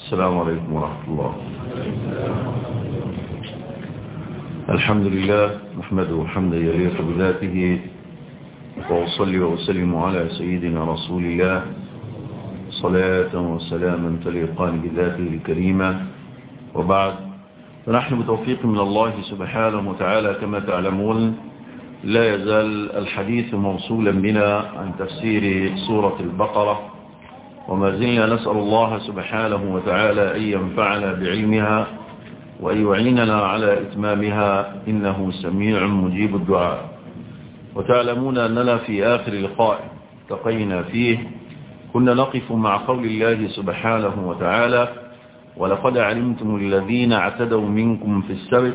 السلام عليكم ورحمة الله الحمد لله نحمده حمدا يليق بذاته وأصلي وأسلم على سيدنا رسول الله صلاة وسلاما تليقان بذاته الكريمة وبعد فنحن بتوفيق من الله سبحانه وتعالى كما تعلمون لا يزال الحديث موصولا بنا عن تفسير سورة البقرة وما زلنا نسأل الله سبحانه وتعالى أن ينفعنا بعلمها وأن يعيننا على إتمامها إنه سميع مجيب الدعاء وتعلمون أننا في آخر لقاء التقينا فيه كنا نقف مع قول الله سبحانه وتعالى ولقد علمتم الذين اعتدوا منكم في السبت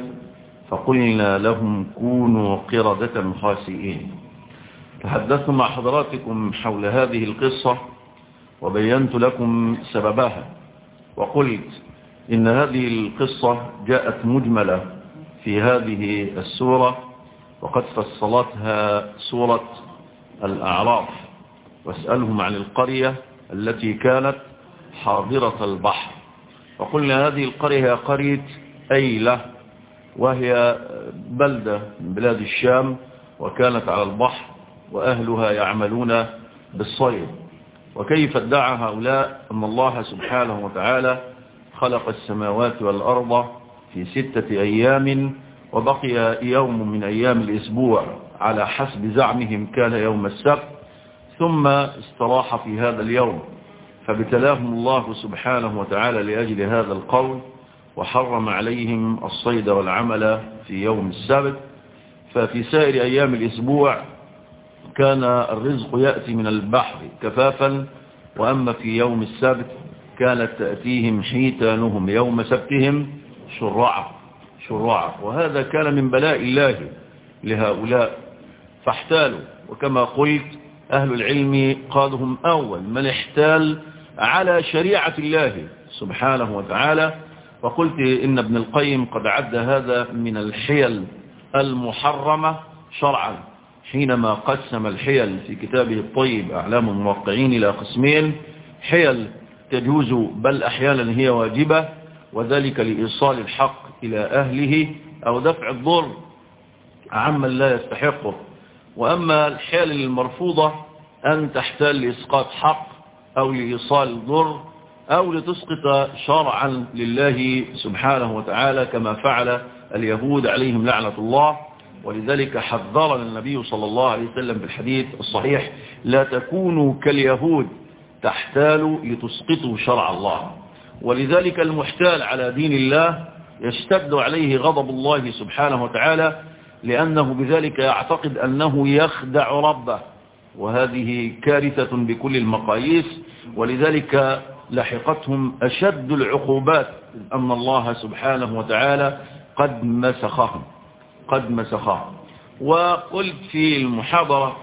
فقلنا لهم كونوا قردة خاسئين تحدثت مع حضراتكم حول هذه القصة وبينت لكم سببها وقلت إن هذه القصة جاءت مجملة في هذه السورة وقد فصلتها سورة الأعراف واسألهم عن القرية التي كانت حاضرة البحر وقلنا هذه القرية هي قرية أيلة وهي بلدة من بلاد الشام وكانت على البحر وأهلها يعملون بالصيد وكيف ادعى هؤلاء أن الله سبحانه وتعالى خلق السماوات والأرض في ستة أيام وبقي يوم من أيام الأسبوع على حسب زعمهم كان يوم السبت ثم استراح في هذا اليوم فابتلاهم الله سبحانه وتعالى لأجل هذا القول وحرم عليهم الصيد والعمل في يوم السبت ففي سائر أيام الأسبوع كان الرزق يأتي من البحر كفافا وأما في يوم السبت كانت تأتيهم حيتانهم يوم سبتهم شرعة شرعة وهذا كان من بلاء الله لهؤلاء فاحتالوا وكما قلت أهل العلم قادهم أول من احتال على شريعة الله سبحانه وتعالى وقلت إن ابن القيم قد عد هذا من الحيل المحرمة شرعا حينما قسم الحيل في كتابه الطيب أعلام الموقعين إلى قسمين حيل تجوز بل أحيانا هي واجبة وذلك لإيصال الحق إلى أهله أو دفع الضر عمن لا يستحقه وأما الحيل المرفوضة أن تحتال لإسقاط حق أو لإيصال الضر أو لتسقط شرعا لله سبحانه وتعالى كما فعل اليهود عليهم لعنة الله ولذلك حذرنا النبي صلى الله عليه وسلم في الحديث الصحيح لا تكونوا كاليهود تحتالوا لتسقطوا شرع الله ولذلك المحتال على دين الله يشتد عليه غضب الله سبحانه وتعالى لأنه بذلك يعتقد أنه يخدع ربه وهذه كارثة بكل المقاييس ولذلك لحقتهم أشد العقوبات أن الله سبحانه وتعالى قد مسخهم قد مسخهم وقلت في المحاضرة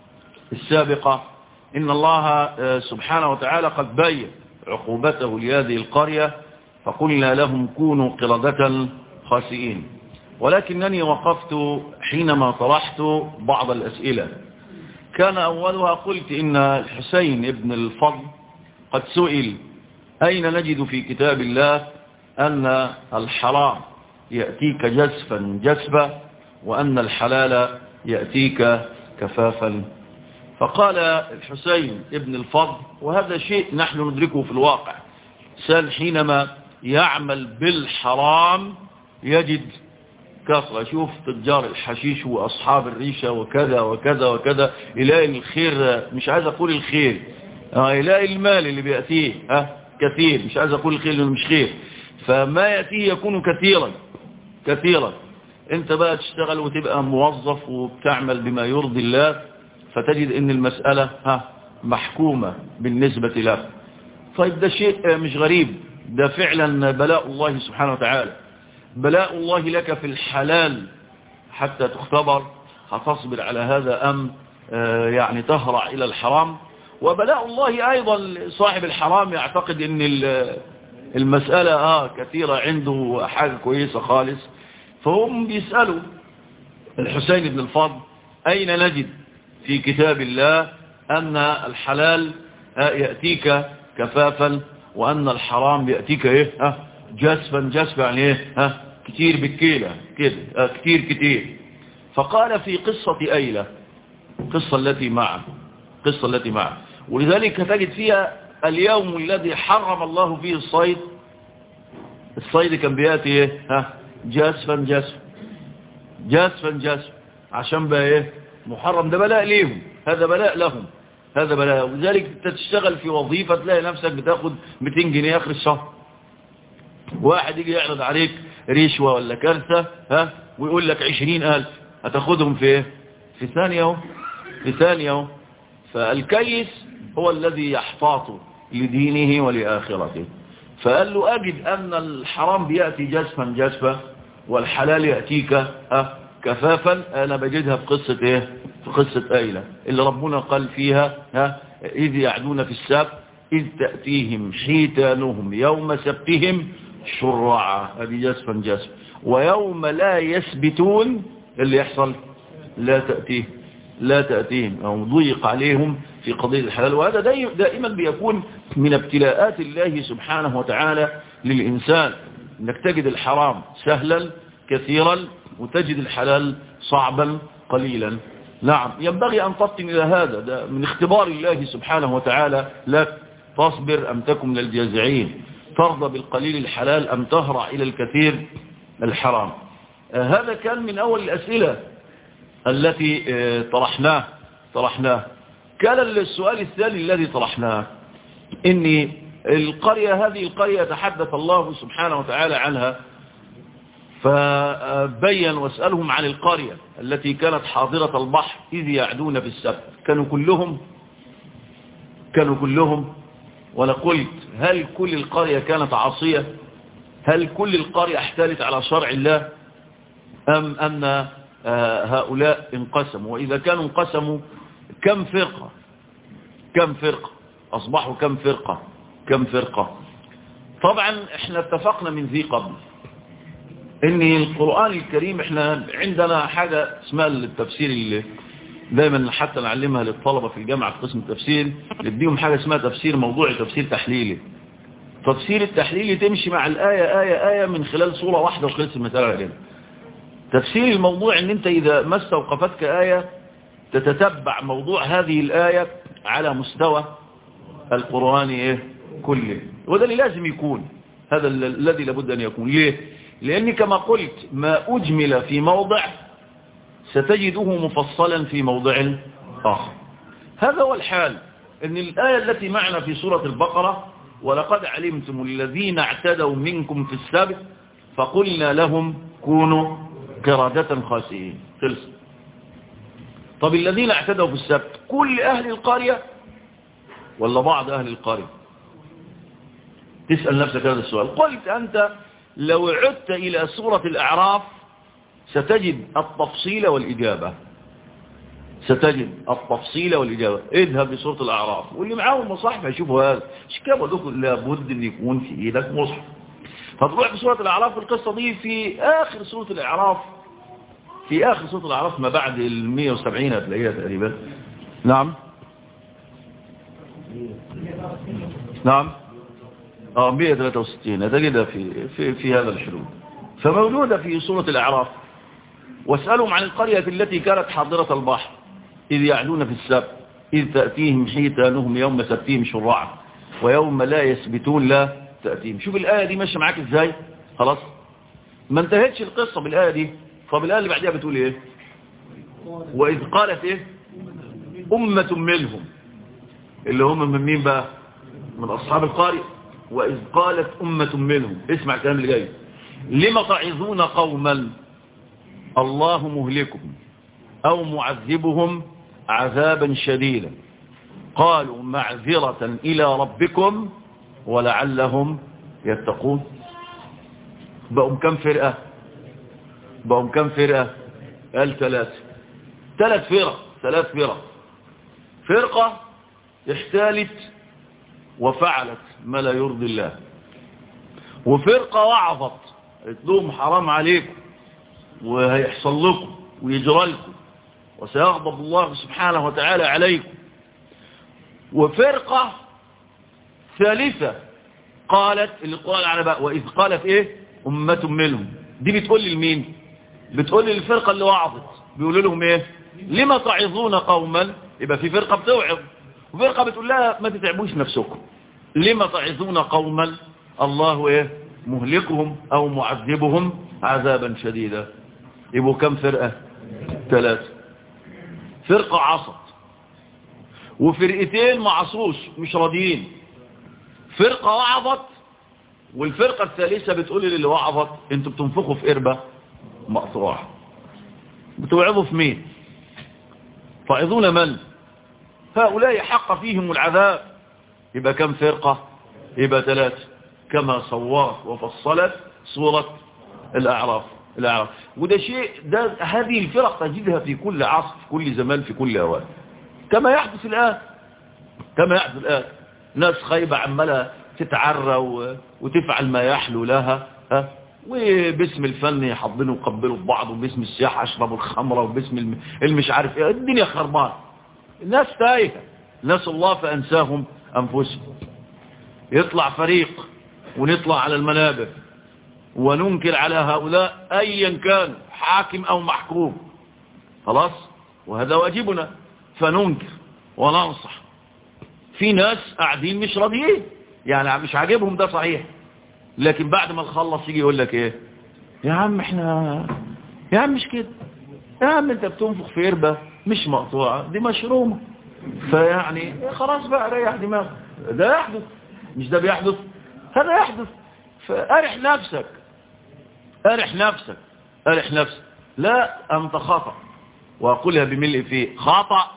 السابقة إن الله سبحانه وتعالى قد بين عقوبته لهذه القرية فقلنا لهم كونوا قردة خاسئين ولكنني وقفت حينما طرحت بعض الأسئلة كان أولها قلت إن الحسين ابن الفضل قد سئل أين نجد في كتاب الله أن الحرام يأتيك جسفا جسفا وأن الحلال يأتيك كفافا فقال الحسين ابن الفضل وهذا شيء نحن ندركه في الواقع سال حينما يعمل بالحرام يجد كثرة شوف تجار الحشيش وأصحاب الريشة وكذا وكذا وكذا يلاقي الخير مش عايز أقول الخير يلاقي المال اللي بيأتيه ها كثير مش عايز أقول الخير لأنه مش خير فما يأتيه يكون كثيرا كثيرا انت بقى تشتغل وتبقى موظف وبتعمل بما يرضي الله فتجد ان المسألة ها محكومة بالنسبة لك طيب ده شيء مش غريب ده فعلا بلاء الله سبحانه وتعالى بلاء الله لك في الحلال حتى تختبر هتصبر على هذا أم آه يعني تهرع إلى الحرام وبلاء الله أيضا صاحب الحرام يعتقد أن المسألة آه كثيرة عنده حاجة كويسة خالص فهم بيسألوا الحسين بن الفضل أين نجد في كتاب الله أن الحلال يأتيك كفافا وأن الحرام بيأتيك إيه ها جسفا جسفا يعني إيه ها كتير بالكيلة كده ها كتير كتير فقال في قصة أيلة القصة التي معه القصة التي معه ولذلك تجد فيها اليوم الذي حرم الله فيه الصيد الصيد كان بيأتي ايه ها جاسفا جاسفا جاسفا جاسفا عشان بقى ايه محرم ده بلاء ليهم هذا بلاء لهم هذا بلاء ولذلك انت تشتغل في وظيفة تلاقي نفسك بتاخد 200 جنيه اخر الشهر واحد يجي يعرض عليك ريشوة ولا كارثة ها ويقول لك 20000 هتاخدهم في ايه في ثانية اهو في ثانية اهو فالكيس هو الذي يحتاط لدينه ولآخرته فقال له أجد أن الحرام بيأتي جسفا جسفا والحلال يأتيك أه كفافا أنا بجدها في قصة إيه في قصة أيلة اللي ربنا قال فيها ها إذ يعدون في السبت إذ تأتيهم حيتانهم يوم سبتهم شرعا هذه جسفا جسفا ويوم لا يسبتون اللي يحصل لا تأتيه لا تأتيهم أو ضيق عليهم في قضية الحلال وهذا دائما بيكون من ابتلاءات الله سبحانه وتعالى للإنسان انك تجد الحرام سهلا كثيرا وتجد الحلال صعبا قليلا نعم ينبغي أن تفطن إلى هذا ده من اختبار الله سبحانه وتعالى لك تصبر أم تكن من الجازعين ترضى بالقليل الحلال أم تهرع إلى الكثير الحرام آه هذا كان من أول الأسئلة التي آه طرحناه طرحناه كان السؤال الثاني الذي طرحناه إن القرية هذه القرية تحدث الله سبحانه وتعالى عنها فبين واسألهم عن القرية التي كانت حاضرة البحر إذ يعدون في السبت كانوا كلهم كانوا كلهم وأنا قلت هل كل القرية كانت عاصية هل كل القرية احتالت على شرع الله أم أن هؤلاء انقسموا وإذا كانوا انقسموا كم فرقة كم فرقة أصبحوا كم فرقة كم فرقة طبعا احنا اتفقنا من ذي قبل ان القرآن الكريم احنا عندنا حاجة اسمها التفسير اللي دايما حتى نعلمها للطلبة في الجامعة في قسم التفسير نديهم حاجة اسمها تفسير موضوعي تفسير تحليلي تفسير التحليلي تمشي مع الآية آية آية من خلال صورة واحدة وخلص المثال علينا تفسير الموضوع ان انت اذا ما استوقفتك آية تتتبع موضوع هذه الآية على مستوى القرآن إيه؟ كله وده اللي لازم يكون هذا الذي لابد أن يكون ليه لأن كما قلت ما أجمل في موضع ستجده مفصلا في موضع آخر هذا هو الحال أن الآية التي معنا في سورة البقرة ولقد علمتم الذين اعتدوا منكم في السبت فقلنا لهم كونوا قردة خاسئين خلص طب الذين اعتدوا في السبت كل أهل القرية ولا بعض أهل القرية تسأل نفسك هذا السؤال قلت أنت لو عدت إلى سورة الأعراف ستجد التفصيل والإجابة ستجد التفصيل والإجابة اذهب لسورة الأعراف واللي معاهم مصاحف هيشوفوا هذا شكابة دول لابد أن يكون في إيدك مصحف فتروح في سورة الأعراف في القصة دي في آخر سورة الأعراف في آخر سورة الأعراف ما بعد ال 170 هتلاقيها تقريبا نعم نعم اه 163 هتجدها في في في هذا الحلول فموجودة في سورة الأعراف واسألهم عن القرية التي كانت حاضرة البحر إذ يعلون في السبت إذ تأتيهم حيتانهم يوم سبتهم شرعا ويوم لا يسبتون لا تأتيهم شوف الآية دي ماشيه معاك إزاي خلاص ما انتهتش القصة بالآية دي طب الآية اللي بعدها بتقول إيه وإذ قالت إيه أمة منهم اللي هم من مين بقى من أصحاب القرية وإذ قالت أمة منهم اسمع الكلام اللي جاي لما تعظون قوما الله مهلكهم أو معذبهم عذابا شديدا قالوا معذرة إلى ربكم ولعلهم يتقون بقوا كم فرقة بقوا كم فرقة قال ثلاثة ثلاث فرق ثلاث فرق فرقة احتالت وفعلت ما لا يرضي الله وفرقة وعظت قالت لهم حرام عليكم وهيحصل لكم ويجرى لكم وسيغضب الله سبحانه وتعالى عليكم وفرقة ثالثة قالت اللي قال على بقى وإذ قالت إيه أمة منهم دي بتقول لي لمين بتقول لي الفرقة اللي وعظت بيقولوا لهم إيه لما تعظون قوما يبقى في فرقة بتوعظ وفرقة بتقول لها ما تتعبوش نفسكم لما تعظون قوما الله إيه مهلكهم أو معذبهم عذابا شديدا يبقوا كم فرقة ثلاثة فرقة عصت وفرقتين معصوش مش راضيين فرقة وعظت والفرقة الثالثة بتقول للي وعظت انتوا بتنفخوا في قربة مقطوعة بتوعظوا في مين تعظون من هؤلاء حق فيهم العذاب يبقى كم فرقة يبقى ثلاثة كما صورت وفصلت سورة الأعراف الأعراف وده شيء ده هذه الفرق تجدها في كل عصر في كل زمان في كل أوان كما يحدث الآن كما يحدث الآن ناس خايبة عمالة تتعرى وتفعل ما يحلو لها ها وباسم الفن يحضنوا ويقبلوا ببعض وباسم السياحة يشربوا الخمرة وباسم المش عارف ايه الدنيا خربان الناس تايهة ناس الله فأنساهم أنفسهم يطلع فريق ونطلع على المنابر وننكر على هؤلاء أيا كان حاكم أو محكوم خلاص وهذا واجبنا فننكر وننصح في ناس قاعدين مش راضيين يعني مش عاجبهم ده صحيح لكن بعد ما نخلص يجي يقول لك ايه يا عم احنا يا عم مش كده يا عم انت بتنفخ في قربة مش مقطوعة دي مشرومة فيعني خلاص بقى ريح دماغك ده يحدث مش ده بيحدث هذا يحدث فأرح نفسك أرح نفسك أرح نفسك لا أنت خطأ وأقولها بملء فيه خطأ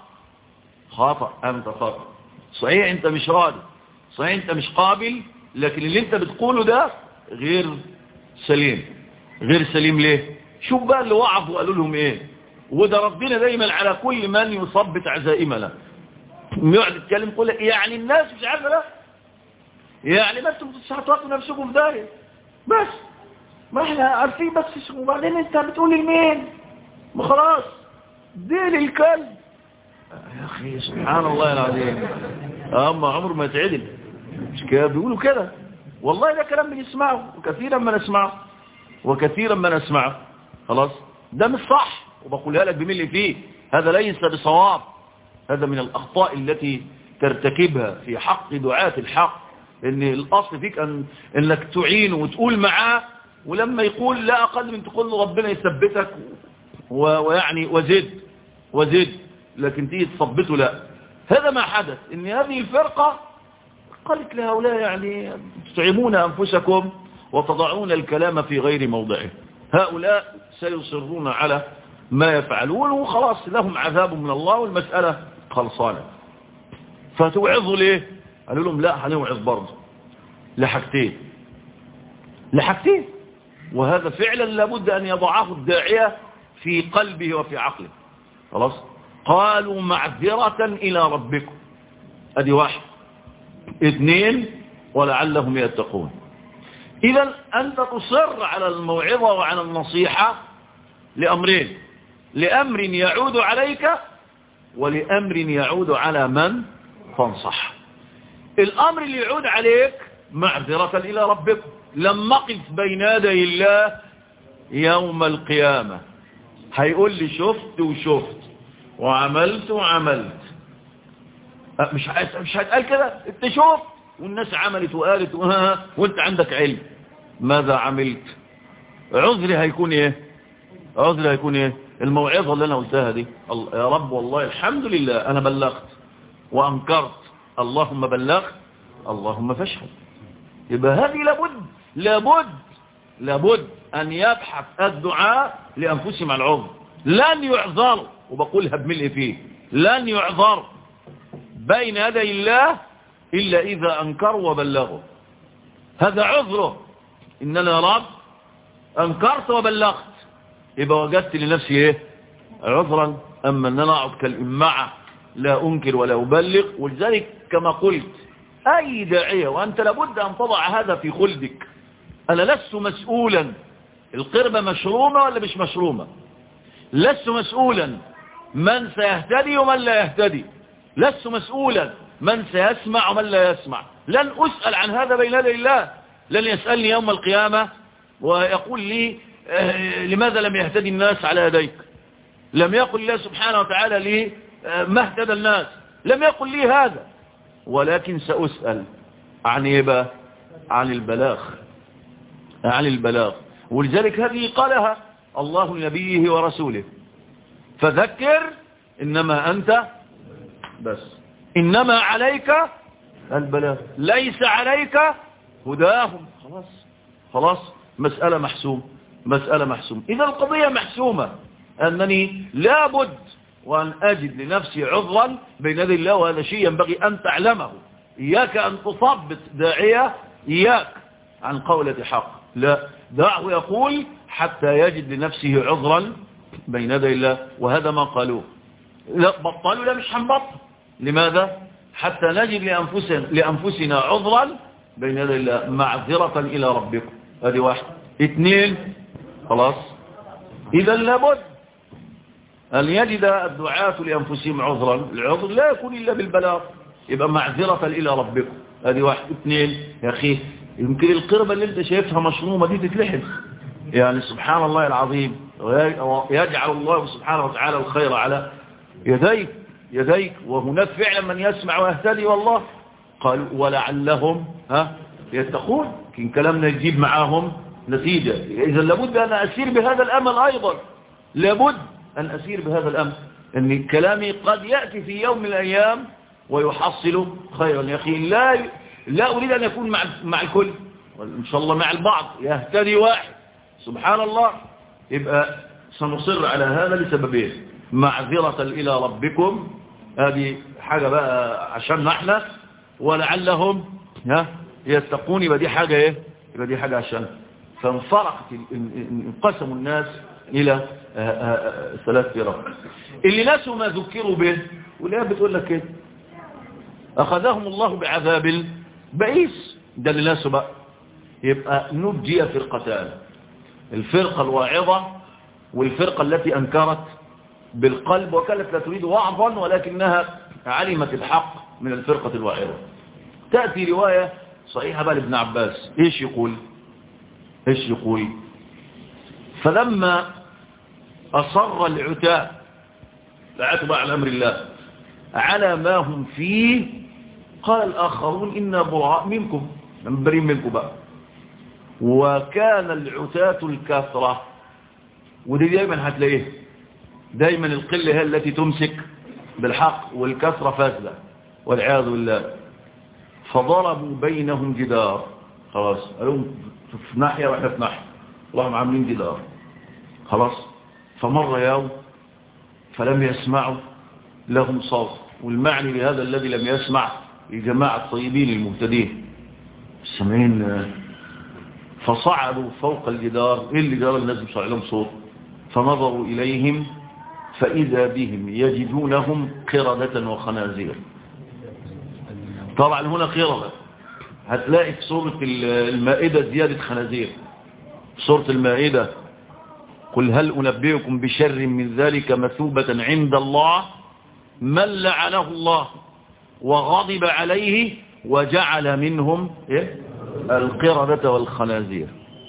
خطأ أنت خطأ صحيح أنت مش راضي صحيح أنت مش قابل لكن اللي أنت بتقوله ده غير سليم غير سليم ليه شوف بقى اللي وعظوا وقالوا لهم ايه وده ربنا دايما على كل من يصبت عزائمنا يقعد يتكلم يقول يعني الناس مش عارفه لا يعني ما انتم هتحطوا نفسكم في داهيه بس ما احنا عارفين بس وبعدين انت بتقول لمين ما خلاص دين الكلب يا اخي سبحان الله العظيم اما عمر ما يتعدل مش كده بيقولوا كده والله ده كلام بنسمعه وكثيرا ما نسمعه وكثيرا ما نسمعه خلاص ده مش صح وبقولها لك بملي فيه هذا ليس بصواب هذا من الأخطاء التي ترتكبها في حق دعاة الحق ان الأصل فيك أن انك تعين وتقول معاه ولما يقول لا أقل من تقول له ربنا يثبتك ويعني وزد وزد لكن تيجي تثبته لا هذا ما حدث ان هذه الفرقة قالت لهؤلاء يعني تتعبون أنفسكم وتضعون الكلام في غير موضعه هؤلاء سيصرون على ما يفعلون وخلاص لهم عذاب من الله والمسألة خلصانة فتوعظوا ليه قالوا لهم لا هنوعظ برضه لحاجتين لحاجتين وهذا فعلا لابد أن يضعه الداعية في قلبه وفي عقله خلاص قالوا معذرة إلى ربكم ادي واحد اثنين ولعلهم يتقون إذا أنت تصر على الموعظة وعلى النصيحة لأمرين لأمر يعود عليك ولأمر يعود على من تنصح الأمر اللي يعود عليك معذرة إلى ربك لما قف بين يدي الله يوم القيامة هيقول لي شفت وشفت وعملت وعملت مش مش هتقال كده انت شفت والناس عملت وقالت وها وانت عندك علم ماذا عملت عذري هيكون ايه عذري هيكون ايه الموعظة اللي انا قلتها دي يا رب والله الحمد لله انا بلغت وانكرت اللهم بلغت اللهم فاشهد يبقى هذه لابد لابد لابد ان يبحث الدعاء لانفسهم على العذر لن يعذر وبقولها بملء فيه لن يعذر بين يدي الله إلا إذا أنكروا وبلغوا هذا عذره إن أنا يا رب أنكرت وبلغت يبقى وجدت لنفسي إيه عذرا أما أن أنا أقعد كالإمعة لا أنكر ولا أبلغ ولذلك كما قلت أي داعية وأنت لابد أن تضع هذا في خلدك أنا لست مسؤولا القربة مشرومة ولا مش مشرومة لست مسؤولا من سيهتدي ومن لا يهتدي لست مسؤولا من سيسمع ومن لا يسمع لن أسأل عن هذا بين يدي الله لن يسألني يوم القيامة ويقول لي آه، لماذا لم يهتدي الناس على يديك لم يقل الله سبحانه وتعالى لي آه، ما اهتدى الناس لم يقل لي هذا ولكن سأسأل عن ايه بقى عن البلاغ عن البلاغ ولذلك هذه قالها الله لنبيه ورسوله فذكر إنما أنت بس إنما عليك البلاغ ليس عليك هداهم خلاص خلاص مسألة محسوم مسألة محسوم إذا القضية محسومة أنني لابد وأن أجد لنفسي عذرا بين يدي الله وهذا شيء ينبغي أن تعلمه إياك أن تثبت داعية إياك عن قولة حق لا دعه يقول حتى يجد لنفسه عذرا بين يدي الله وهذا ما قالوه لا بطلوا لا مش هنبطل لماذا حتى نجد لأنفسنا, لأنفسنا عذرا بين يدي الله معذرة إلى ربكم هذه واحد اثنين خلاص إذا لابد أن يجد الدعاة لأنفسهم عذرا العذر لا يكون إلا بالبلاغ يبقى معذرة إلى ربكم هذه واحد اثنين يا أخي يمكن القربة اللي انت شايفها مشرومة دي تتلحم يعني سبحان الله العظيم يجعل الله سبحانه وتعالى الخير على يديك يديك وهناك فعلا من يسمع ويهتدي والله قالوا ولعلهم ها يتقون كن كلامنا يجيب معاهم نتيجة إذا لابد أن أسير بهذا الأمل أيضا لابد أن أسير بهذا الأمل أن كلامي قد يأتي في يوم من الأيام ويحصل خيرا يا أخي لا لا أريد أن يكون مع مع الكل إن شاء الله مع البعض يهتدي واحد سبحان الله يبقى سنصر على هذا لسببين معذرة إلى ربكم هذه حاجة بقى عشان احنا ولعلهم ها يتقون يبقى دي حاجة ايه يبقى دي حاجة عشان فانفرقت انقسموا الناس إلى ثلاث فرق اللي ناسوا ما ذكروا به والآية بتقول لك كده أخذهم الله بعذاب بئيس ده اللي ناسوا بقى يبقى نجي فرقتان الفرقة الواعظة والفرقة التي أنكرت بالقلب وكانت لا تريد وعظا ولكنها علمت الحق من الفرقة الواعظة تأتي رواية صحيحة بقى لابن عباس ايش يقول ايش يقول فلما أصر العتاء فعتوا على أمر الله على ما هم فيه قال الآخرون إنا براء منكم منبرين منكم بقى وكان العتاة الكثرة ودي دايما هتلاقيه دايما القلة هي التي تمسك بالحق والكثرة فاسدة والعياذ بالله فضربوا بينهم جدار خلاص قالوا في ناحية واحنا في ناحية اللهم عاملين جدار خلاص فمر يوم فلم يسمعوا لهم صوت والمعني لهذا الذي لم يسمع الجماعة الطيبين المهتدين السمعين فصعدوا فوق الجدار ايه اللي جرى الناس مش لهم صوت فنظروا إليهم فإذا بهم يجدونهم قردة وخنازير طبعا هنا قردة هتلاقي في سورة المائدة زيادة خنازير سورة المائدة قل هل أنبئكم بشر من ذلك مثوبة عند الله من لعنه الله وغضب عليه وجعل منهم القردة والخنازير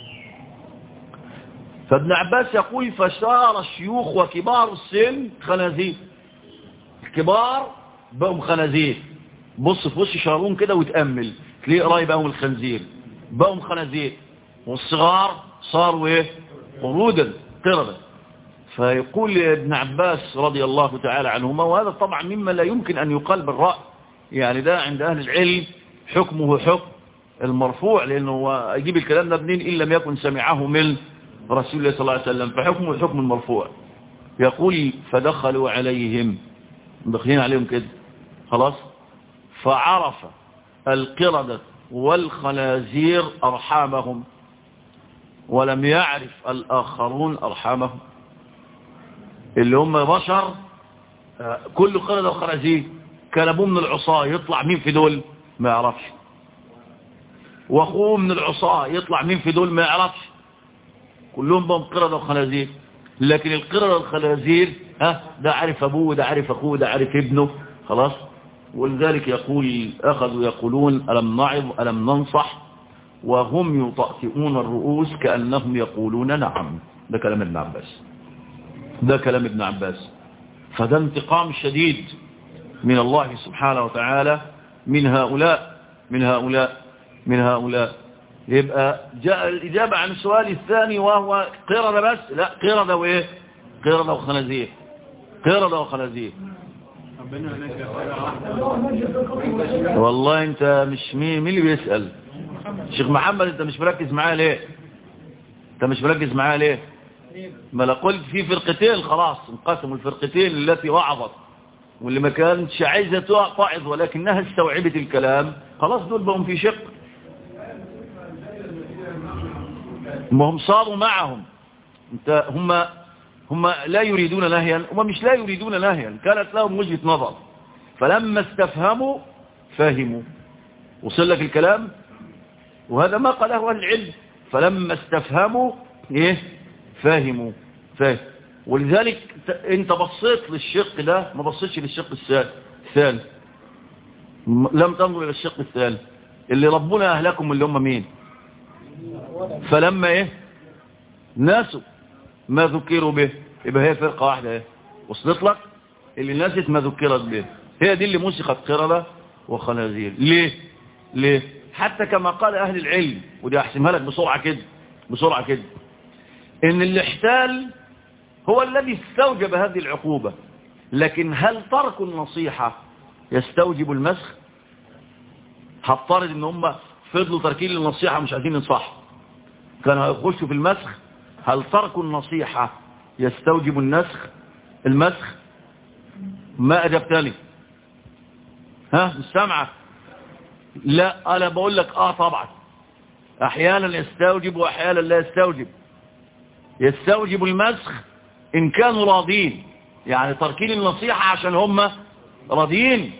فابن عباس يقول فشار الشيوخ وكبار السن خنازير الكبار بقوا خنازير بص في وش شارون كده وتأمل تلاقيه قريب بقوا الخنزير بقوا خنازير والصغار صاروا ايه قرودا قردة فيقول ابن عباس رضي الله تعالى عنهما وهذا طبعا مما لا يمكن أن يقال بالرأي يعني ده عند أهل العلم حكمه حكم المرفوع لأنه يجيب الكلام ده منين إن لم يكن سمعه من رسول الله صلى الله عليه وسلم فحكمه حكم المرفوع يقول فدخلوا عليهم دخلين عليهم كده خلاص فعرف القردة والخنازير أرحامهم ولم يعرف الآخرون أرحامهم اللي هم بشر كل قردة وخنازير كان ابوه من العصاة يطلع مين في دول ما يعرفش واخوه من العصاة يطلع مين في دول ما يعرفش كلهم بهم قردة وخنازير لكن القردة والخنازير ها ده عارف ابوه ده عارف اخوه ده عارف ابنه خلاص ولذلك يقول أخذوا يقولون ألم نعظ ألم ننصح وهم يطأطئون الرؤوس كأنهم يقولون نعم ده كلام ابن عباس ده كلام ابن عباس فده انتقام شديد من الله سبحانه وتعالى من هؤلاء من هؤلاء من هؤلاء يبقى جاء الإجابة عن السؤال الثاني وهو قردة بس لا قردة وإيه قردة وخنازير قردة وخنازير والله انت مش مين مين اللي بيسأل شيخ محمد انت مش مركز معاه ليه انت مش مركز معاه ليه ما لا قلت في فرقتين خلاص انقسموا الفرقتين التي وعظت واللي ما كانتش عايزه توعظ ولكنها استوعبت الكلام خلاص دول بقوا في شق ما هم صاروا معهم انت هم هم لا يريدون نهيا هم مش لا يريدون نهيا كانت لهم وجهة نظر فلما استفهموا فهموا وصل لك الكلام وهذا ما قاله أهل العلم فلما استفهموا ايه فهموا فهم ولذلك انت بصيت للشق ده ما بصيتش للشق الثاني لم تنظر الى الشق الثاني اللي ربنا اهلكم اللي هم مين فلما ايه ناسوا ما ذكروا به يبقى هي فرقة واحدة ايه وصلت لك اللي ناست ما ذكرت به هي دي اللي مسخت قردة وخنازير ليه ليه حتى كما قال اهل العلم ودي احسمها لك بسرعة كده بسرعة كده ان الاحتال هو الذي استوجب هذه العقوبة لكن هل ترك النصيحة يستوجب المسخ هفترض ان هم فضلوا تركين للنصيحة مش عايزين ينصحوا كانوا هيخشوا في المسخ هل ترك النصيحة يستوجب النسخ المسخ ما أجبتني ها مش سامعة لا أنا بقول لك آه طبعا أحيانا يستوجب وأحيانا لا يستوجب يستوجب المسخ إن كانوا راضين يعني تركين النصيحة عشان هم راضيين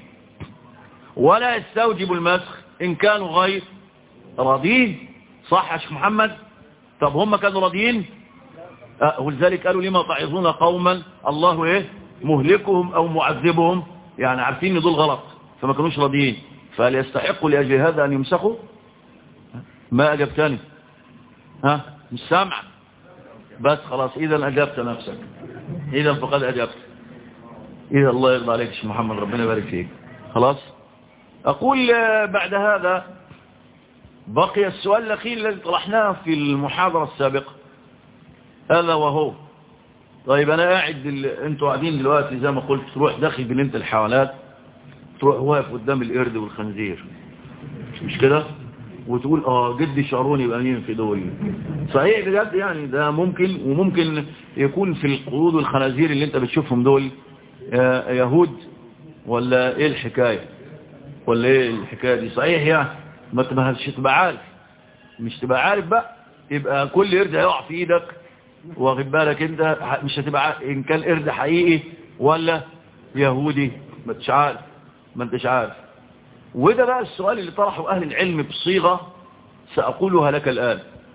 ولا يستوجب المسخ إن كانوا غير راضين صح يا شيخ محمد طب هم كانوا راضيين أه ولذلك قالوا لما تعظون قوما الله ايه مهلكهم او معذبهم يعني عارفين ان دول غلط فما كانوش راضيين فهل يستحقوا لاجل هذا ان يمسخوا ما اجبتني ها مش سامع بس خلاص اذا اجبت نفسك اذا فقد اجبت اذا الله يرضى عليك شيخ محمد ربنا يبارك فيك خلاص اقول بعد هذا بقي السؤال الأخير الذي طرحناه في المحاضرة السابقة هذا وهو طيب أنا قاعد ال... أنتوا قاعدين دلوقتي زي ما قلت تروح داخل بنت الحيوانات تروح واقف قدام القرد والخنزير مش كده وتقول اه جدي شعروني يبقى مين في دول صحيح بجد يعني ده ممكن وممكن يكون في القرود والخنازير اللي انت بتشوفهم دول يهود ولا ايه الحكاية ولا ايه الحكاية دي صحيح يعني ما تبقاش تبقى عارف مش تبقى عارف بقى يبقى كل قرد هيقع في ايدك واخد بالك انت مش هتبقى عارف ان كان قرد حقيقي ولا يهودي ما انتش عارف ما انتش عارف وده بقى السؤال اللي طرحه اهل العلم بصيغة سأقولها لك الآن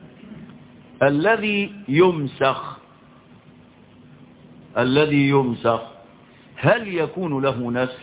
الذي يمسخ الذي يمسخ هل يكون له نسل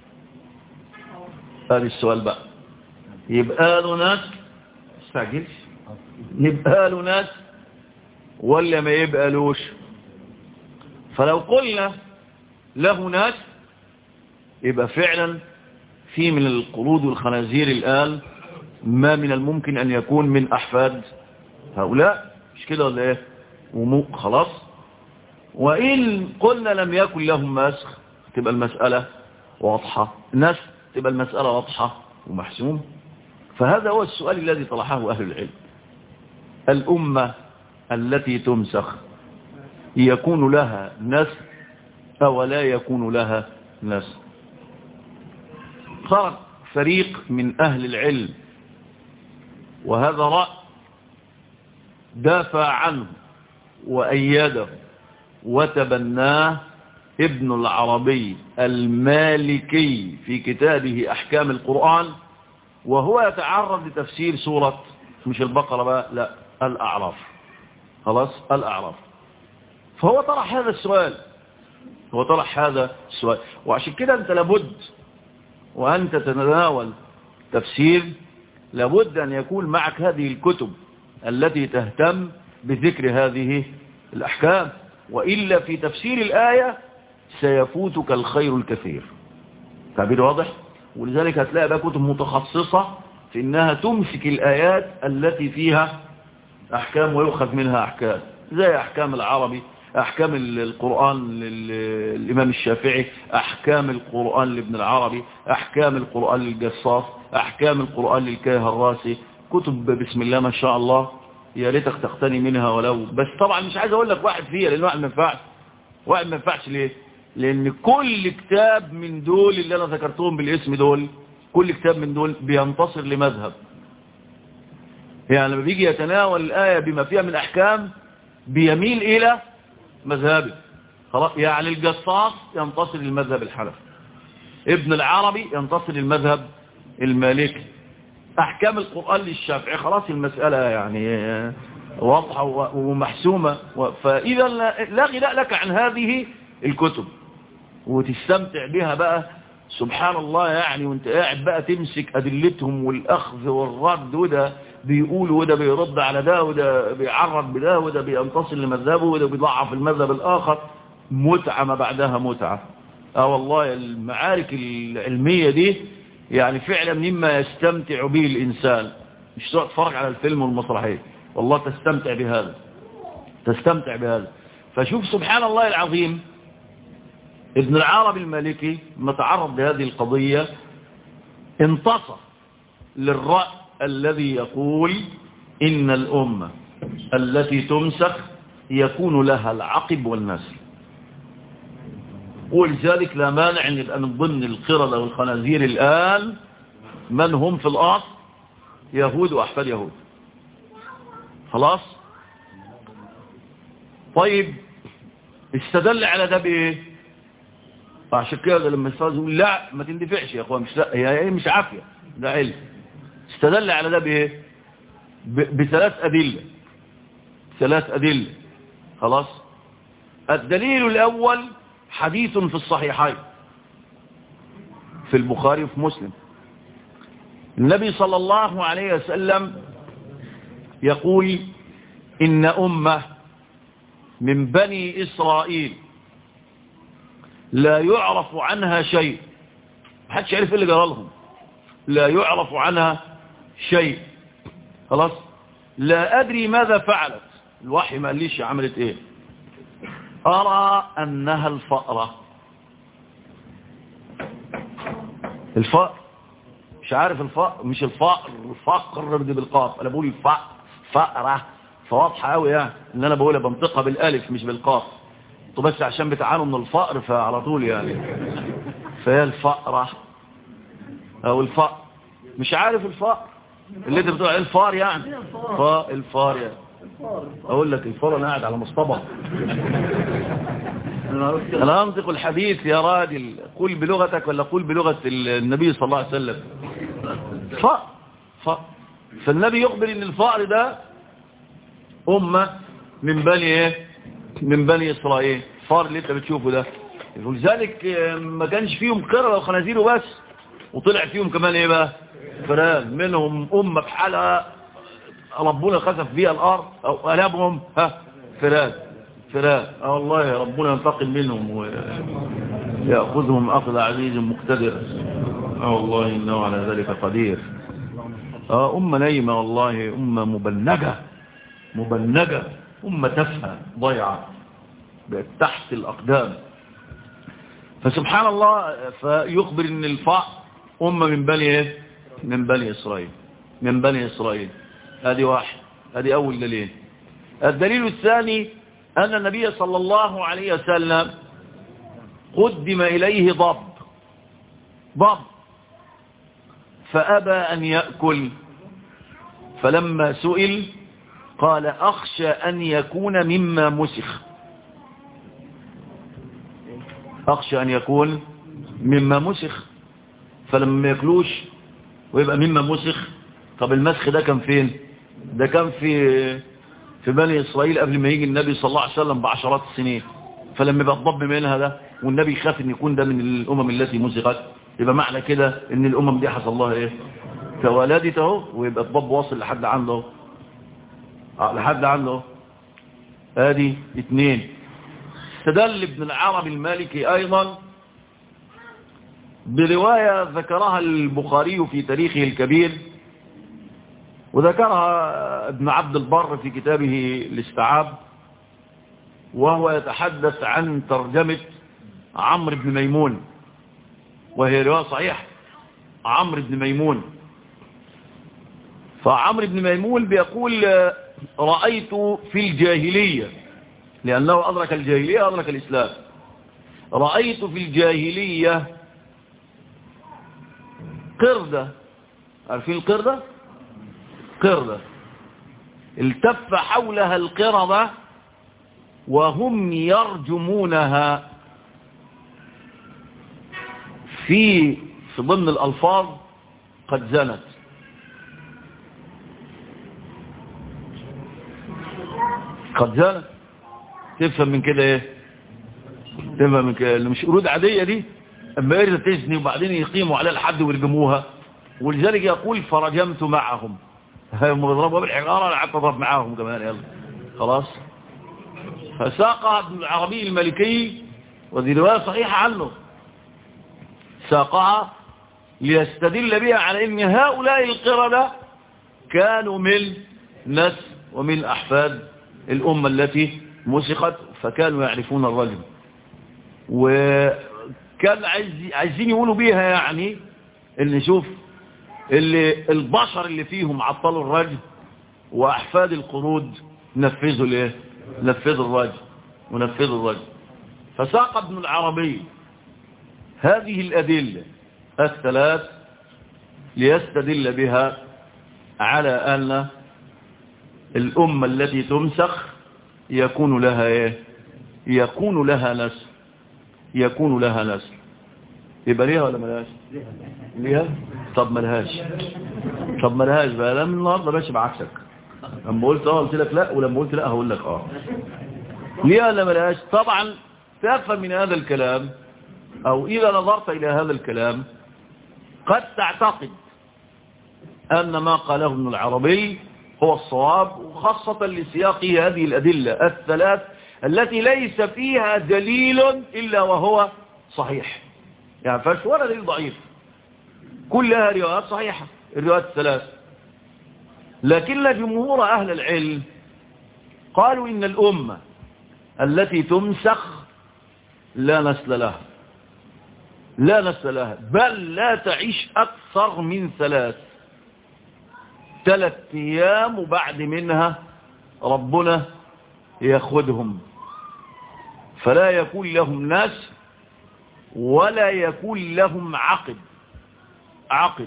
هذا السؤال بقى يبقى له ناس استعجلش يبقى له ناس ولا ما يبقى لوش فلو قلنا له ناس يبقى فعلا في من القرود والخنازير الآن ما من الممكن أن يكون من أحفاد هؤلاء مش كده ولا ايه ومو خلاص وإن قلنا لم يكن لهم مسخ تبقى المسألة واضحة ناس تبقى المسألة واضحة ومحسوم فهذا هو السؤال الذي طرحه أهل العلم الأمة التي تمسخ يكون لها نسل أو لا يكون لها نسل خرج فريق من أهل العلم وهذا رأي دافع عنه وأيده وتبناه ابن العربي المالكي في كتابه أحكام القرآن وهو يتعرض لتفسير سورة مش البقرة بقى لا الأعراف خلاص الأعراف فهو طرح هذا السؤال هو طرح هذا السؤال وعشان كده أنت لابد وأنت تتناول تفسير لابد أن يكون معك هذه الكتب التي تهتم بذكر هذه الأحكام وإلا في تفسير الآية سيفوتك الخير الكثير تعبير واضح ولذلك هتلاقي بقى كتب متخصصة في انها تمسك الايات التي فيها احكام ويؤخذ منها احكام زي احكام العربي احكام القرآن للامام الشافعي احكام القرآن لابن العربي احكام القرآن للجصاص احكام القرآن للكاه الراسي كتب بسم الله ما شاء الله يا ريتك تقتني منها ولو بس طبعا مش عايز اقول لك واحد فيها لان واحد ما ينفعش واحد ما ينفعش ليه لان كل كتاب من دول اللي انا ذكرتهم بالاسم دول كل كتاب من دول بينتصر لمذهب يعني لما بيجي يتناول الآية بما فيها من أحكام بيميل إلى مذهبه خلاص يعني الجصاص ينتصر للمذهب الحنفي ابن العربي ينتصر للمذهب المالكي أحكام القرآن للشافعي خلاص المسألة يعني واضحة ومحسومة فإذا لا غناء لك عن هذه الكتب وتستمتع بها بقى سبحان الله يعني وانت قاعد بقى تمسك أدلتهم والأخذ والرد وده بيقول وده بيرد على ده وده بيعرض بده وده بينتصر لمذهبه وده بيضعف المذهب الآخر متعة ما بعدها متعة اه والله المعارك العلمية دي يعني فعلا مما يستمتع به الإنسان مش تقعد تتفرج على الفيلم والمسرحية والله تستمتع بهذا تستمتع بهذا فشوف سبحان الله العظيم ابن العربي المالكي لما تعرض لهذه القضية انتصر للرأي الذي يقول إن الأمة التي تمسك يكون لها العقب والنسل ولذلك لا مانع أن يبقى من ضمن القردة والخنازير الآن من هم في الأرض يهود وأحفاد يهود خلاص طيب استدل على ده بإيه فعشان كده لما الاستاذ يقول لا ما تندفعش يا اخوان مش لا هي ايه مش عافيه ده علم استدل على ده بايه بثلاث ادله ثلاث ادله خلاص الدليل الاول حديث في الصحيحين في البخاري وفي مسلم النبي صلى الله عليه وسلم يقول إن أمة من بني إسرائيل لا يعرف عنها شيء محدش يعرف ايه اللي جرى لهم لا يعرف عنها شيء خلاص لا أدري ماذا فعلت الوحي ما قاليش عملت ايه أرى أنها الفأرة الفأر مش عارف الفأر مش الفأر الفقر دي بالقاف أنا بقول الفأر فأرة فواضحة قوي يعني ان انا بقولها بنطقها بالالف مش بالقاف انتوا بس عشان بتعانوا من الفقر فعلى طول يعني فهي الفقرة او الفقر مش عارف الفقر اللي انت بتقول عليه الفار يعني فا الفار يعني اقول لك الفار انا قاعد على مصطبة انا انطق الحديث يا راجل قول بلغتك ولا قول بلغة النبي صلى الله عليه وسلم فقر فقر فالنبي يخبر ان الفقر ده امة من بني ايه من بني اسرائيل الفار اللي انت بتشوفه ده ولذلك ما كانش فيهم قردة وخنازير وبس وطلع فيهم كمان ايه بقى فران منهم امة بحالها ربنا خسف بيها الارض او قلبهم ها فران فران اه والله ربنا ينتقم منهم ويأخذهم اخذ عزيز مقتدر اه والله انه على ذلك قدير اه امة نايمة والله امة مبنجة مبنجة أمة تفهى ضيعة بقت تحت الأقدام فسبحان الله فيخبر ان الفاء أمة من بني ايه من بني إسرائيل من بني إسرائيل هذه واحد هذه أول دليل الدليل الثاني أن النبي صلى الله عليه وسلم قدم إليه ضب ضب فأبى أن يأكل فلما سئل قال أخشى أن يكون مما مسخ أخشى أن يكون مما مسخ فلما يأكلوش ويبقى مما مسخ طب المسخ ده كان فين ده كان في في بني إسرائيل قبل ما يجي النبي صلى الله عليه وسلم بعشرات السنين فلما يبقى الضب منها ده والنبي خاف ان يكون ده من الأمم التي مسخت يبقى معنى كده ان الامم دي حصل لها ايه توالدت اهو ويبقى الضب واصل لحد عنده اهو لحد عنده ادي اثنين استدل ابن العربي المالكي ايضا برواية ذكرها البخاري في تاريخه الكبير وذكرها ابن عبد البر في كتابه الاستعاب وهو يتحدث عن ترجمة عمرو بن ميمون وهي رواية صحيحة عمرو بن ميمون فعمرو بن ميمون بيقول رأيت في الجاهلية لأنه أدرك الجاهلية أدرك الإسلام رأيت في الجاهلية قردة عارفين القردة قردة التف حولها القردة وهم يرجمونها في في ضمن الألفاظ قد زنت قد زنت تفهم من كده ايه تفهم من كده اللي مش قرود عادية دي اما قرد تزني وبعدين يقيموا عليها الحد ويرجموها ولذلك يقول فرجمت معهم هم بيضربوا بالحجارة انا قعدت اضرب معاهم كمان يلا خلاص فساقها ابن العربي الملكي وذي رواية صحيحة عنه ساقها ليستدل بها على ان هؤلاء القردة كانوا من نسل ومن احفاد الامة التي مسخت فكانوا يعرفون الرجل وكان عايزين يقولوا بيها يعني اللي نشوف اللي البشر اللي فيهم عطلوا الرجل واحفاد القرود نفذوا الايه نفذوا الرجل ونفذوا الرجل فساق ابن العربي هذه الأدلة الثلاث ليستدل بها على أن الأمة التي تمسخ يكون لها إيه؟ يكون لها نسل يكون لها نسل يبقى ليها ولا ملهاش ليها طب ملهاش طب ملهاش بقى لا من النهارده ماشي بعكسك لما قلت اه قلت لك لا ولما قلت لا هقول لك اه ليها ولا ملهاش طبعا تفهم من هذا الكلام او اذا نظرت الى هذا الكلام قد تعتقد ان ما قاله ابن العربي هو الصواب وخاصة لسياق هذه الأدلة الثلاث التي ليس فيها دليل إلا وهو صحيح يعني فاش ولا دليل ضعيف كلها روايات صحيحة الروايات الثلاث لكن جمهور أهل العلم قالوا إن الأمة التي تمسخ لا نسل لها لا نسل لها بل لا تعيش أكثر من ثلاث ثلاث أيام وبعد منها ربنا ياخذهم فلا يكون لهم ناس ولا يكون لهم عقد عقد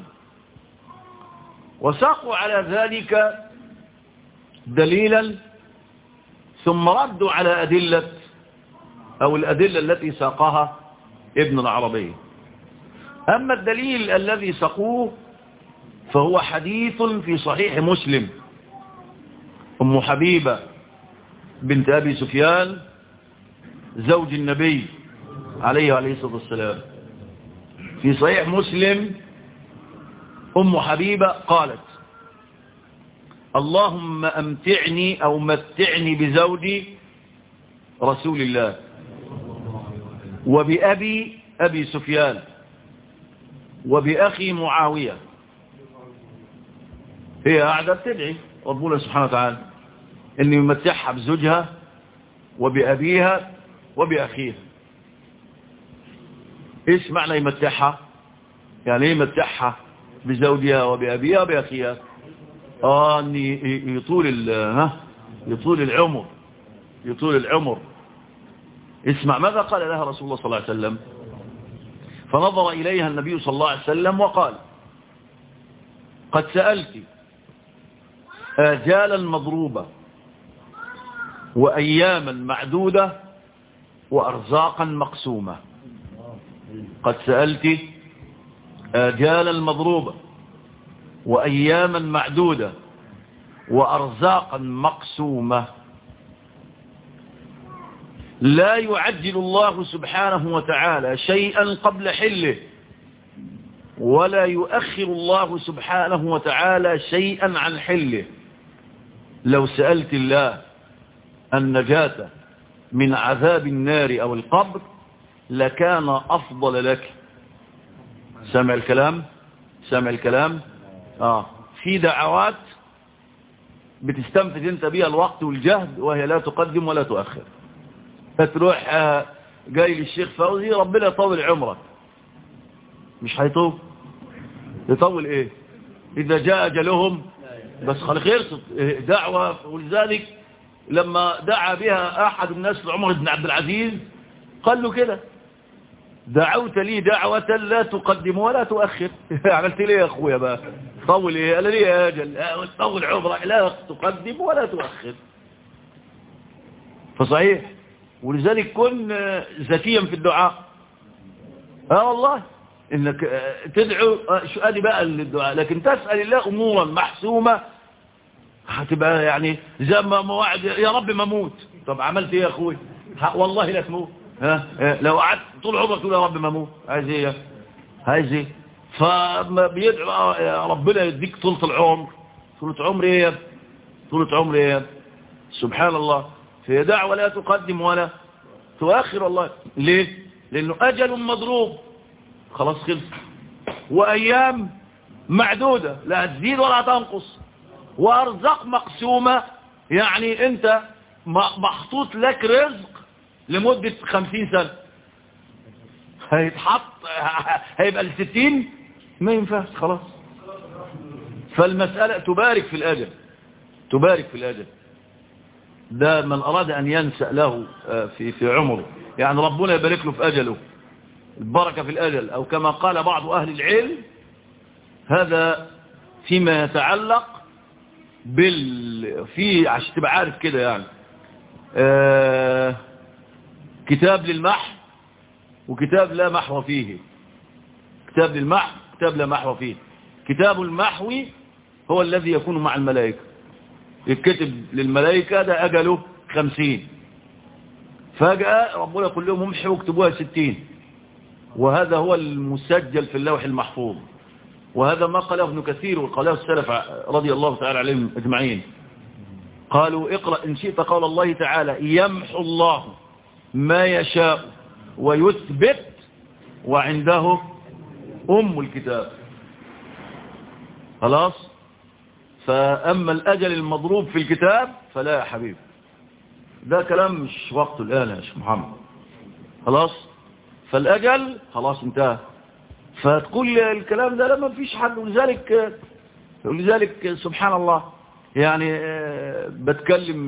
وساقوا على ذلك دليلا ثم ردوا على أدلة أو الأدلة التي ساقها ابن العربي أما الدليل الذي سقوه فهو حديث في صحيح مسلم أم حبيبة بنت أبي سفيان زوج النبي عليه وعليه الصلاة والسلام في صحيح مسلم أم حبيبة قالت اللهم أمتعني أو متعني بزوجي رسول الله وبأبي أبي سفيان وبأخي معاوية هي قاعدة بتدعي ربنا سبحانه وتعالى أن يمتعها بزوجها وبأبيها وبأخيها إيش معنى يمتعها يعني يمتعها بزوجها وبأبيها وبأخيها آه أن يطول ها يطول العمر يطول العمر اسمع ماذا قال لها رسول الله صلى الله عليه وسلم فنظر إليها النبي صلى الله عليه وسلم وقال قد سألت آجالا مضروبة وأياما معدودة وأرزاقا مقسومة قد سألت آجالا مضروبة وأياما معدودة وأرزاقا مقسومة لا يعجل الله سبحانه وتعالى شيئا قبل حله ولا يؤخر الله سبحانه وتعالى شيئا عن حله لو سألت الله النجاة من عذاب النار أو القبر لكان أفضل لك سمع الكلام سمع الكلام آه في دعوات بتستنفذ انت بيها الوقت والجهد وهي لا تقدم ولا تؤخر فتروح آه جاي للشيخ فوزي ربنا يطول عمرك مش هيطول يطول ايه اذا جاء اجلهم بس خلي خلصت دعوة ولذلك لما دعا بها احد الناس لعمر بن عبد العزيز قال له كده دعوت لي دعوة لا تقدم ولا تؤخر عملت ليه يا اخويا بقى طول ايه قال لي يا اجل طول عمرك لا تقدم ولا تؤخر فصحيح ولذلك كن ذكيا في الدعاء اه والله انك تدعو ادي بقى الدعاء لكن تسأل الله امورا محسومة هتبقى يعني زي ما وعد يا رب ما اموت طب عملت ايه يا اخوي والله لا تموت ها لو قعدت طول عمرك تقول يا رب ما اموت عايز ايه عايز ايه فبيدعو يا ربنا يديك طولة العمر طولة عمر ايه طولة عمر ايه سبحان الله في دعوة لا تقدم ولا تؤخر الله ليه لانه اجل مضروب خلاص خلص وايام معدودة لا تزيد ولا تنقص وارزاق مقسومة يعني انت محطوط لك رزق لمدة خمسين سنة هيتحط هيبقى الستين ما ينفعش خلاص فالمسألة تبارك في الأجل تبارك في الأجل ده من أراد أن ينسأ له في في عمره يعني ربنا يبارك له في أجله البركة في الأجل أو كما قال بعض أهل العلم هذا فيما يتعلق بال في عشان تبقى عارف كده يعني آه كتاب للمحو وكتاب لا محو فيه كتاب للمحو كتاب لا محو فيه كتاب المحو هو الذي يكون مع الملائكة الكتب للملائكة ده أجله خمسين فجأة ربنا يقول لهم امحوا اكتبوها ستين وهذا هو المسجل في اللوح المحفوظ وهذا ما قاله ابن كثير وقاله السلف رضي الله تعالى عليهم اجمعين قالوا اقرأ إن شئت قول الله تعالى يمحو الله ما يشاء ويثبت وعنده أم الكتاب خلاص فأما الأجل المضروب في الكتاب فلا يا حبيب ده كلام مش وقته الآن يا شيخ محمد خلاص فالأجل خلاص انتهى فتقول الكلام ده لما فيش حد ولذلك ولذلك سبحان الله يعني بتكلم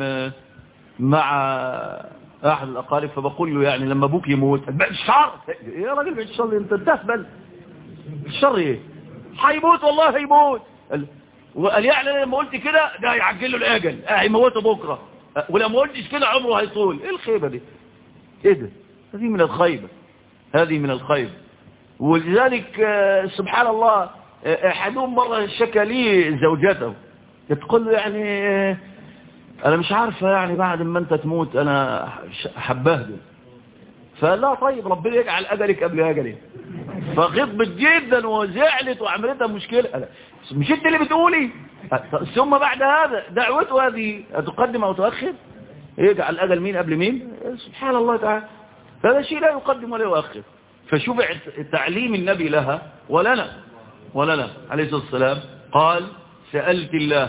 مع احد الاقارب فبقول له يعني لما ابوك يموت الشر يا راجل الشر انت تهبل الشر ايه هيموت والله هيموت وقال يعني لما قلت كده ده هيعجل له الاجل هيموته بكره ولما قلتش كده عمره هيطول ايه الخيبه دي ايه ده هذه من الخيبه هذه من الخيبه ولذلك سبحان الله احدهم مره شكى لي زوجته تقول له يعني انا مش عارفه يعني بعد ما انت تموت انا حبهدل فقال لها طيب ربنا يجعل اجلك قبل اجلي فغضبت جدا وزعلت وعملتها مشكله مش انت اللي بتقولي ثم بعد هذا دعوته هذه تقدم او تؤخر يجعل اجل مين قبل مين سبحان الله تعالى فهذا شيء لا يقدم ولا يؤخر فشوف تعليم النبي لها ولنا ولنا عليه الصلاه والسلام قال سالت الله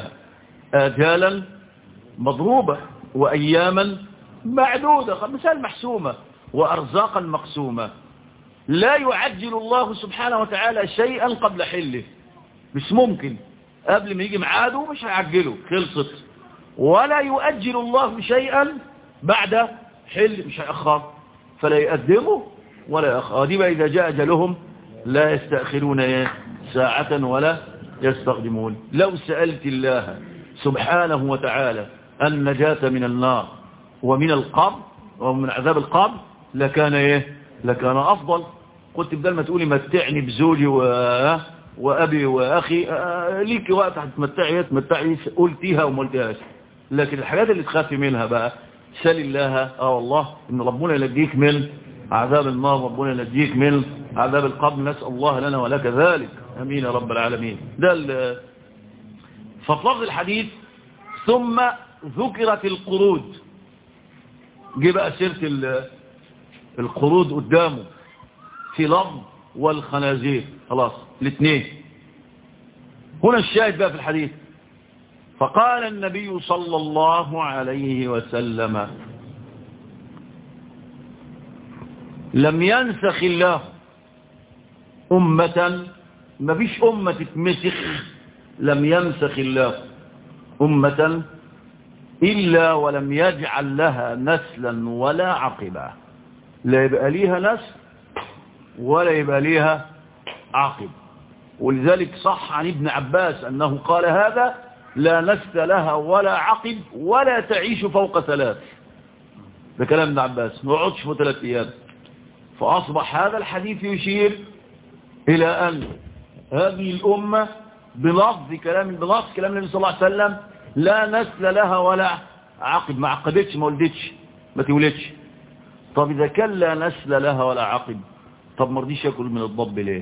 اجالا مضروبة وأياما معدودة مثال محسومة وأرزاقا مقسومة لا يعجل الله سبحانه وتعالى شيئا قبل حله مش ممكن قبل ما يجي معاده مش هيعجله خلصت ولا يؤجل الله شيئا بعد حل مش هيأخر فلا يقدمه ولا يأخر دي بقى إذا جاء أجلهم لا يستأخرون ساعة ولا يستقدمون لو سألت الله سبحانه وتعالى النجاة من النار ومن القبر ومن عذاب القبر لكان ايه لكان افضل قلت بدل ما تقولي متعني بزوجي و... وابي واخي آه ليك وقت هتمتعي تمتعي قلتيها وما قلتيهاش لكن الحاجات اللي تخافي منها بقى سل الله اه والله ان ربنا ينجيك من عذاب النار ربنا ينجيك من عذاب القبر نسأل الله لنا ولك ذلك أمين يا رب العالمين ده ففرض الحديث ثم ذكرت القرود جه بقى سيرة القرود قدامه في لفظ والخنازير خلاص الاثنين هنا الشاهد بقى في الحديث فقال النبي صلى الله عليه وسلم لم ينسخ الله أمة ما فيش أمة تتمسخ لم ينسخ الله أمة إلا ولم يجعل لها نسلا ولا عقبا لا يبقى ليها نسل ولا يبقى ليها عقب ولذلك صح عن ابن عباس أنه قال هذا لا نسل لها ولا عقب ولا تعيش فوق ثلاث ده كلام ابن عباس ما يقعدش في ثلاث أيام فأصبح هذا الحديث يشير إلى أن هذه الأمة بلفظ كلام بلفظ كلام النبي صلى الله عليه وسلم لا نسل لها ولا عقب ما عقبتش ما ولدتش ما تولدش طب إذا كان لا نسل لها ولا عقب طب ما رضيش يأكل من الضب ليه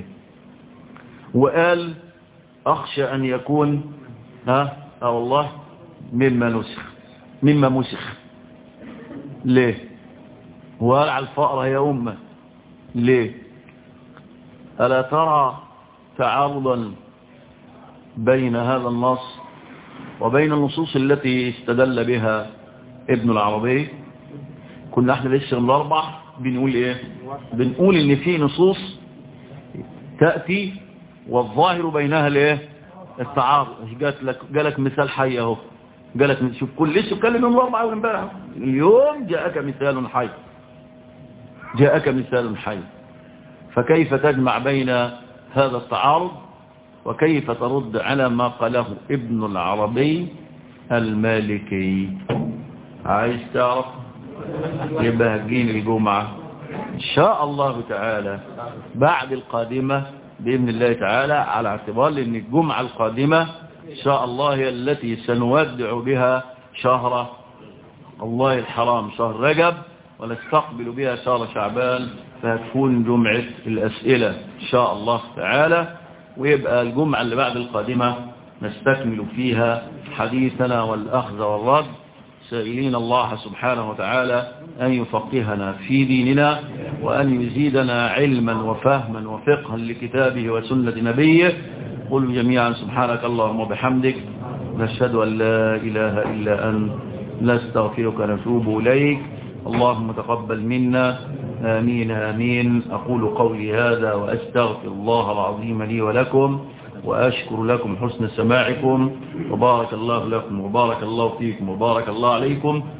وقال أخشى أن يكون ها اه والله مما نسخ مما مسخ ليه وقال على الفقر يا أمة ليه ألا ترى تعارضا بين هذا النص وبين النصوص التي استدل بها ابن العربي كنا احنا لسه من الاربع بنقول ايه بنقول ان في نصوص تأتي والظاهر بينها الايه التعارض جات لك جالك مثال حي اهو جالك شوف كل لسه اتكلم من الاربع اول امبارح اليوم جاءك مثال حي جاءك مثال حي فكيف تجمع بين هذا التعارض وكيف ترد على ما قاله ابن العربي المالكي عايز تعرف يبقى هجين الجمعة إن شاء الله تعالى بعد القادمة بإذن الله تعالى على اعتبار أن الجمعة القادمة إن شاء الله هي التي سنودع بها شهر الله الحرام شهر رجب ونستقبل بها شهر شعبان فهتكون جمعة الأسئلة إن شاء الله تعالى ويبقى الجمعة اللي بعد القادمة نستكمل فيها حديثنا والأخذ والرد سائلين الله سبحانه وتعالى أن يفقهنا في ديننا وأن يزيدنا علما وفهما وفقها لكتابه وسنة نبيه قلوا جميعا سبحانك اللهم وبحمدك نشهد أن لا إله إلا أنت نستغفرك ونتوب إليك اللهم تقبل منا آمين آمين أقول قولي هذا وأستغفر الله العظيم لي ولكم وأشكر لكم حسن سماعكم وبارك الله لكم وبارك الله فيكم وبارك الله عليكم